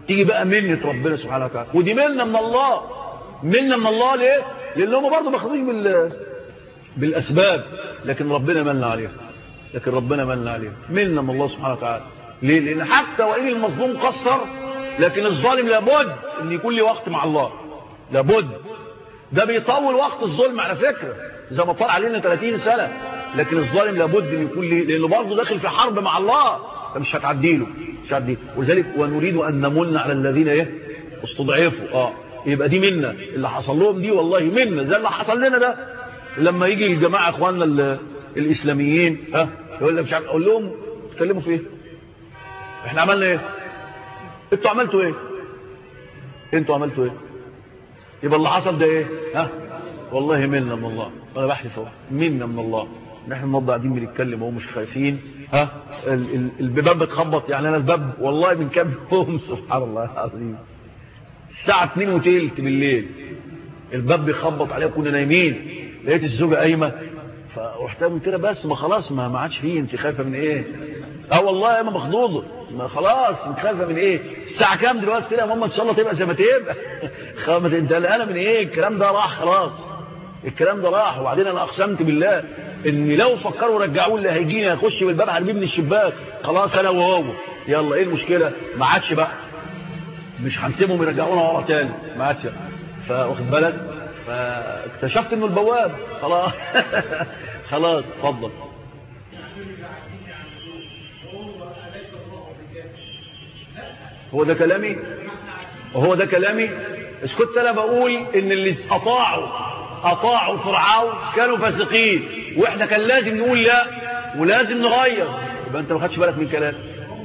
تيجي بقى منة ربنا سبحانه وتعالى ودي منة من الله منة من الله ليه لان هم برضه ماخدين بال بالاسباب لكن ربنا من عليها لكن ربنا من عليها منة من الله سبحانه وتعالى ليه لان حتى وان المظلوم قصر لكن الظالم لابد ان يكون له وقت مع الله لابد ده بيطول وقت الظلم على فكرة زي ما طال علينا 30 سنة لكن الظالم لابد ان يكون ليه لانه برضه داخل في حرب مع الله فمش هتعديله مش هتعديله ولذلك ونريد ان نمن على الذين ايه استضعفوا اه يبقى دي منا اللي حصل لهم دي والله منا زي اللي حصل لنا ده لما يجي الجماعه اخواننا الاسلاميين ها يقول لك مش عارف اقول لهم تكلموا في ايه احنا عملنا ايه انتوا عملتوا ايه انتوا عملتوا ايه يبقى اللي حصل ده ايه ها والله منا من الله انا بحلف اهو منا من الله نحن النهارده قاعدين بنتكلم اهو مش خايفين ها ال- ال- الباب بتخبط يعني انا الباب والله من كام يوم سبحان الله العظيم الساعه 2 وتلت بالليل الباب بيخبط عليها كنا نايمين لقيت الزوجه قايمه فرحت قلت لها بس ما خلاص ما ما عادش فيه انت خايفه من ايه اه والله يا ما مخضوضه ما خلاص انت خايفه من ايه الساعه كام دلوقتي قلت لها يا ماما ان شاء الله تبقى زي ما تبقى خافت انت قلقانه من ايه الكلام ده راح خلاص الكلام ده راح وبعدين انا اقسمت بالله ان لو فكروا رجعوه اللي هيجيني هيخش بالباب هرميه من الشباك خلاص انا وهو يلا ايه المشكله ما عادش بقى مش هنسيبهم يرجعونا ورا تاني ما عادش فواخد بالك فاكتشفت انه البواب خلاص خلاص اتفضل هو ده كلامي وهو ده كلامي بس كنت انا بقول ان اللي اطاعوا اطاعوا فرعون كانوا فاسقين واحنا كان لازم نقول لا ولازم نغير يبقى انت ما خدش بالك من كلام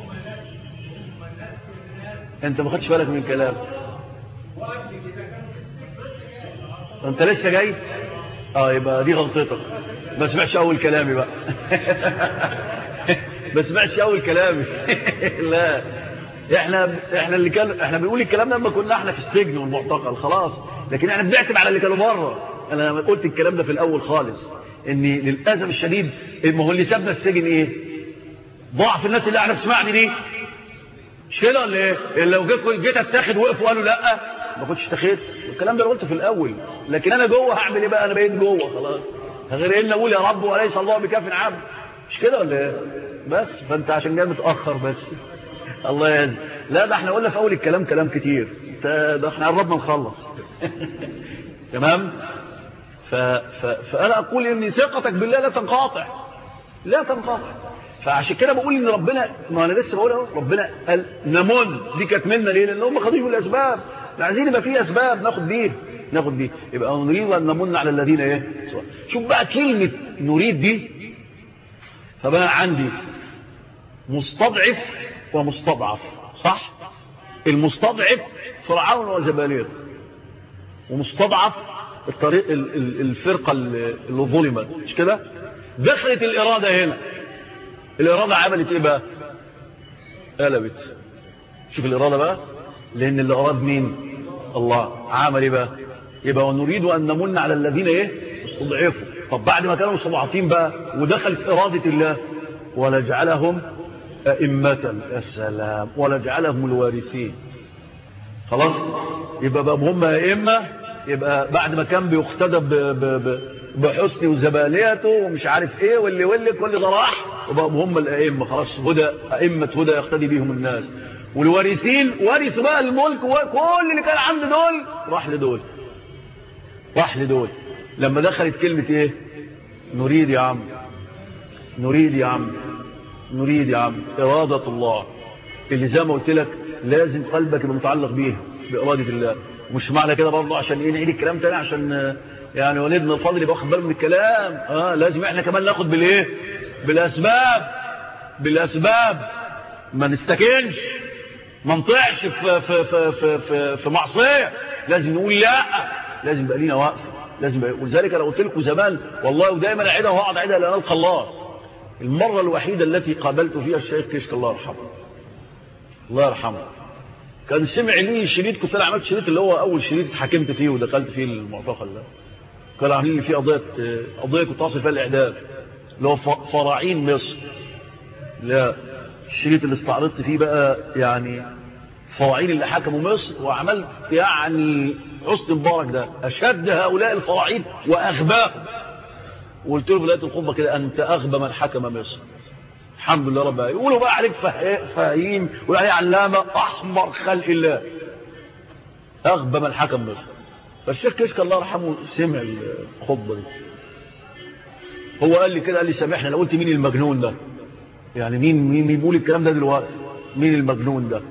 انت ما خدش بالك من كلام انت لسه جاي اه يبقى دي غلطتك ما سمعش اول كلامي بقى ما سمعش اول كلامي لا احنا احنا اللي كان احنا بنقول الكلام ده لما كنا احنا في السجن والمعتقل خلاص لكن احنا بنعتب على اللي كانوا بره انا قلت الكلام ده في الاول خالص ان للاسف الشديد ما هو اللي سابنا السجن ايه ضعف الناس اللي احنا بتسمعني دي مش كده ولا ايه لو جيت جيت اتاخد وقفوا قالوا لا ما كنتش اتخذت الكلام ده انا قلته في الاول لكن انا جوه هعمل ايه بقى انا بقيت جوه خلاص غير ان اقول يا رب وليس الله بكاف عبد مش كده ولا ايه بس فانت عشان جاي متاخر بس الله يهدي لا ده احنا قلنا في اول الكلام كلام كتير ده احنا قربنا نخلص تمام ف... ف... فانا اقول ان ثقتك بالله لا تنقطع لا تنقطع فعشان كده بقول ان ربنا ما انا لسه بقول اهو ربنا قال نمن دي كانت منا ليه لان هم ما خدوش بالاسباب عايزين يبقى في اسباب ناخد بيها ناخد بيها يبقى نريد ان نمن على الذين ايه شوف بقى كلمه نريد دي طب انا عندي مستضعف ومستضعف صح المستضعف فرعون وزبانيته ومستضعف الطريق الفرقة اللي ظلمت مش كده دخلت الإرادة هنا الإرادة عملت إيه بقى قلبت شوف الإرادة بقى لأن اللي أراد مين الله عمل إيه بقى يبقى ونريد أن نمن على الذين إيه استضعفوا طب بعد ما كانوا مستضعفين بقى ودخلت إرادة الله ولجعلهم أئمة السلام ولجعلهم الوارثين خلاص يبقى بقى هم أئمة يبقى بعد ما كان بيقتدى بحسن وزباليته ومش عارف ايه واللي واللي كل ده راح وبقى هم الأئمة خلاص هدى أئمة هدى يقتدي بهم الناس والوارثين ورثوا بقى الملك وكل اللي كان عند دول راح لدول راح لدول لما دخلت كلمة ايه نريد يا عم نريد يا عم نريد يا عم إرادة الله اللي زي ما قلت لك لازم قلبك يبقى متعلق بيه بإرادة الله مش معنى كده برضه عشان ايه نعيد الكلام تاني عشان يعني والدنا الفاضل يبقى واخد باله من الكلام اه لازم احنا كمان ناخد بالايه بالاسباب بالاسباب ما نستكنش ما نطيعش في في في في في, في معصيه لازم نقول لا لازم يبقى لينا وقفه لازم يبقى ولذلك انا قلت لكم زمان والله ودايما اعيدها واقعد اعيدها لان القى الله المره الوحيده التي قابلت فيها الشيخ كشك الله يرحمه الله يرحمه كان سمع لي شريط كنت انا عملت شريط اللي هو اول شريط اتحكمت فيه ودخلت فيه المعتقل ده كانوا عاملين لي فيه قضيه قضيه كنت واصل فيها الاعداد اللي هو فراعين مصر لا الشريط اللي استعرضت فيه بقى يعني الفراعين اللي حكموا مصر وعملت يعني حسن مبارك ده أشد هؤلاء الفراعين وأغباهم وقلت له في بداية الخطبة كده أنت أغبى من حكم مصر الحمد لله رب العالمين يقولوا بقى عليك فهيم ويقولوا عليك علامة أحمر خلق الله أغبى من حكم مصر فالشيخ كشك الله يرحمه سمع الخطبة دي هو قال لي كده قال لي سامحنا لو قلت مين المجنون ده يعني مين مين بيقول الكلام ده دلوقتي مين المجنون ده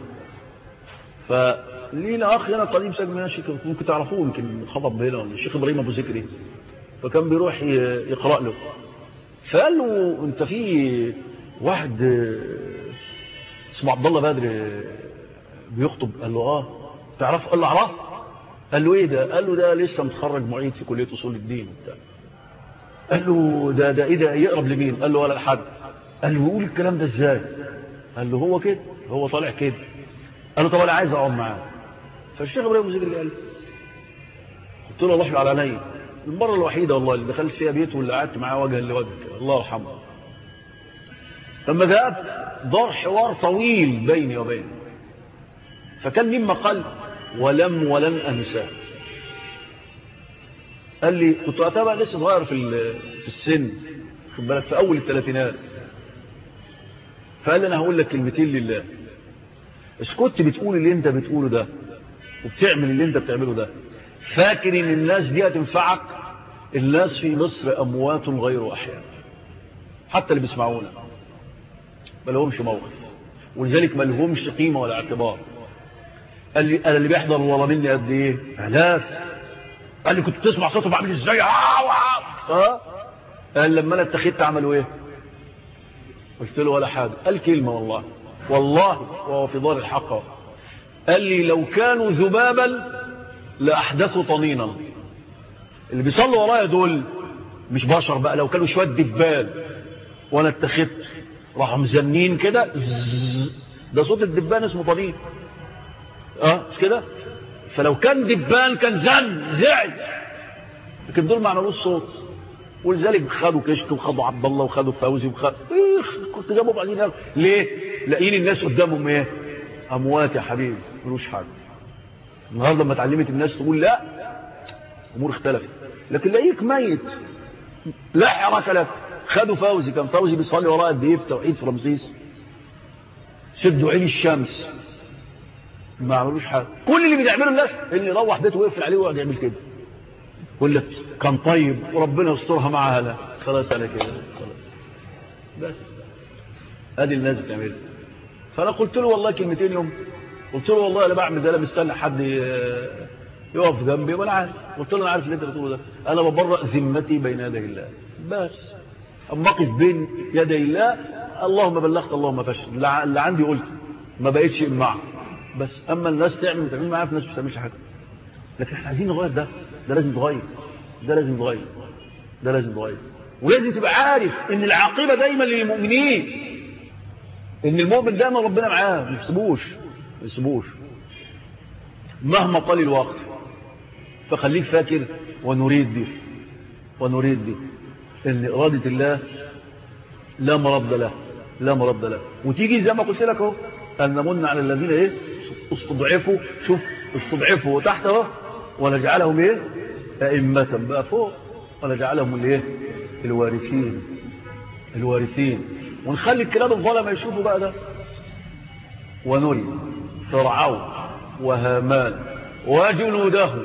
فلينا اخ هنا قديم سجن ماشي ممكن تعرفوه يمكن خطب هنا ولا الشيخ ابراهيم ابو ذكري فكان بيروح يقرا له فقال له انت في واحد اسمه عبد الله بدر بيخطب قال له اه تعرف قال له اعرف قال له ايه ده قال له ده لسه متخرج معيد في كليه اصول الدين وبتاع قال له ده ده ايه ده يقرب لمين قال له ولا لحد قال له يقول الكلام ده ازاي قال له هو كده هو طالع كده قال له طب انا عايز اقعد معاه فالشيخ ابراهيم ذكري قال قلت له الله على عيني المره الوحيده والله اللي دخلت فيها بيته واللي قعدت معاه وجها لوجه الله يرحمه لما ذهبت دار حوار طويل بيني وبينه فكان مما قال ولم ولن انساه قال لي كنت وقتها لسه صغير في في السن خد بالك في اول الثلاثينات فقال لي انا هقول لك كلمتين لله بس كنت بتقول اللي انت بتقوله ده وبتعمل اللي انت بتعمله ده فاكر ان الناس دي هتنفعك الناس في مصر اموات غير احياء حتى اللي بيسمعونا ما لهمش موقف ولذلك ما لهمش قيمه ولا اعتبار قال لي انا اللي بيحضر ورا مني قد ايه الاف قال لي كنت تسمع صوته بعمل ازاي اه قال لما انا اتخذت عملوا ايه قلت له ولا حاجه قال كلمه والله والله وهو في دار الحق قال لي لو كانوا ذبابا لاحدثوا طنينا اللي بيصلوا ورايا دول مش بشر بقى لو كانوا شويه دبان وانا اتخذت راحوا مزنين كده ده صوت الدبان اسمه طنين اه مش كده فلو كان دبان كان زن زعل لكن دول ما عملوش صوت ولذلك خدوا كشك وخدوا عبد الله وخدوا فوزي وخدوا كنت جابوا بعدين ليه لاقيين الناس قدامهم ايه اموات يا حبيبي ملوش حاجه النهارده لما اتعلمت الناس تقول لا امور اختلفت لكن لاقيك ميت لا حركه لك خدوا فوزي كان فوزي بيصلي وراه قد ايه في توحيد في رمسيس شدوا عين الشمس ما عملوش حاجه كل اللي بيعمله الناس اللي يروح بيته ويقفل عليه ويقعد يعمل كده يقول لك كان طيب وربنا يسترها معاها لا خلاص انا كده خلاص بس ادي الناس بتعملها فانا قلت له والله كلمتين يوم قلت له والله انا بعمل ده انا مستني حد يقف جنبي وانا عارف قلت له انا عارف اللي انت بتقوله ده انا ببرأ ذمتي بين يدي الله بس اما اقف بين يدي الله اللهم بلغت اللهم فشل اللي عندي قلت ما بقيتش معه بس اما الناس تعمل تعمل معايا في ناس مش بتعملش حاجه لكن احنا عايزين نغير ده ده لازم تغير ده لازم يتغير ده لازم يتغير ولازم تبقى عارف ان العاقبه دايما للمؤمنين ان المؤمن دايما ربنا معاه ما يسيبوش ما يسيبوش مهما طال الوقت فخليك فاكر ونريد دي ونريد دي ان اراده الله لا مرد له لا مرد له وتيجي زي ما قلت لك اهو ان نمن على الذين ايه استضعفوا شوف استضعفوا وتحت اهو ونجعلهم ايه ائمه بقى فوق ونجعلهم الايه الوارثين الوارثين ونخلي الكلاب الظلمه يشوفوا بقى ده ونري فرعون وهامان وجنودهم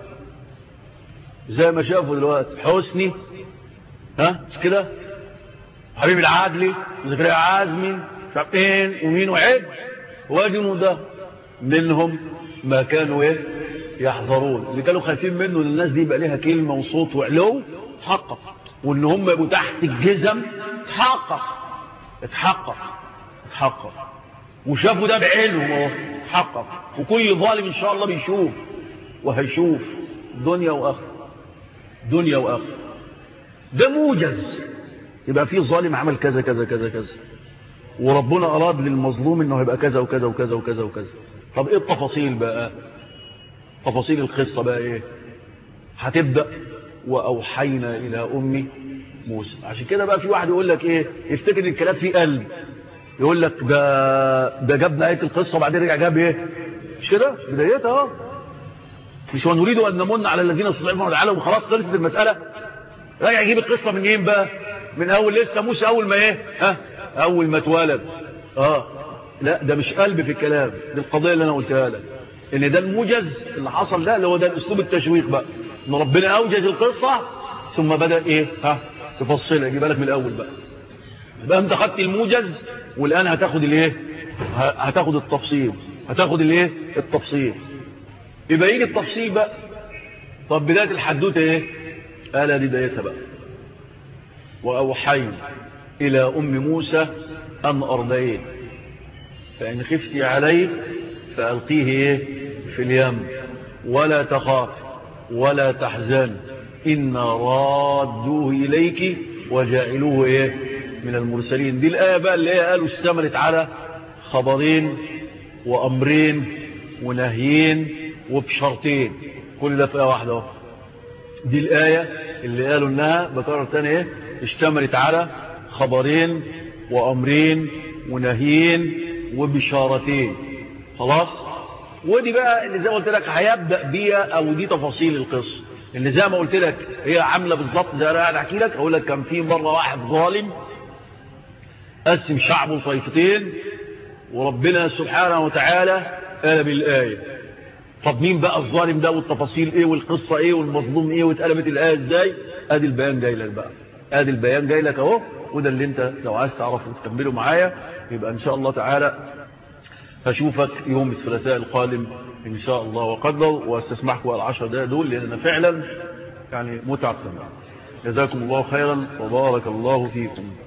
زي ما شافوا دلوقتي حسني ها مش كده حبيب العادلي وزكريا عازمي مش عارف ايه ومين وعد وجنودهم منهم ما كانوا ايه يحضرون اللي كانوا خايفين منه ان الناس دي يبقى ليها كلمه وصوت وعلو تحقق وان هم يبقوا تحت الجزم تحقق اتحقق اتحقق وشافوا ده بعينهم اهو اتحقق وكل ظالم ان شاء الله بيشوف وهيشوف دنيا واخره دنيا واخره ده موجز يبقى في ظالم عمل كذا كذا كذا كذا وربنا اراد للمظلوم انه يبقى كذا وكذا وكذا وكذا وكذا طب ايه التفاصيل بقى تفاصيل القصه بقى ايه هتبدا واوحينا الى امي موسى عشان كده بقى في واحد يقول لك ايه يفتكر الكلام فيه قلب يقول لك ده ده جاب نهايه القصه وبعدين رجع جاب ايه مش كده بدايتها اهو مش ونريد ان نمن على الذين استضعفوا وتعالى وخلاص خلصت المساله راجع يجيب القصه منين بقى من اول لسه موسى اول ما ايه ها اول ما اتولد اه لا ده مش قلب في الكلام دي القضيه اللي انا قلتها لك ان ده الموجز اللي حصل ده اللي هو ده الاسلوب التشويق بقى ان ربنا اوجز القصه ثم بدا ايه ها تفصلها يجيب لك من الاول بقى يبقى انت خدت الموجز والان هتاخد الايه هتاخد التفصيل هتاخد الايه التفصيل يبقى يجي التفصيل بقى طب بدايه الحدوته ايه قال دي بدايتها بقى واوحينا الى ام موسى ان ارضيه فان خفتي عليه فالقيه ايه في اليم ولا تخاف ولا تحزن إن رادوه إليك وجاعلوه إيه من المرسلين دي الآية بقى اللي هي قالوا اشتملت على خبرين وأمرين ونهيين وبشرطين كل ده في آية واحدة دي الآية اللي قالوا إنها بكرر تاني إيه اشتملت على خبرين وأمرين ونهيين وبشارتين خلاص ودي بقى اللي زي ما قلت لك هيبدأ بيها أو دي تفاصيل القصة اللي زي ما قلت لك هي عاملة بالظبط زي انا احكي لك اقول لك كان في مرة واحد ظالم قسم شعبه طائفتين وربنا سبحانه وتعالى قلب الآية طب مين بقى الظالم ده والتفاصيل ايه والقصة ايه والمظلوم ايه واتقلبت الآية ازاي ادي البيان جاي لك بقى ادي البيان جاي لك اهو وده اللي انت لو عايز تعرفه وتكمله معايا يبقى ان شاء الله تعالى هشوفك يوم الثلاثاء القادم إن شاء الله وقدر واستسمحكم العشر دقائق دول لأننا فعلا يعني متعب تمام جزاكم الله خيرا وبارك الله فيكم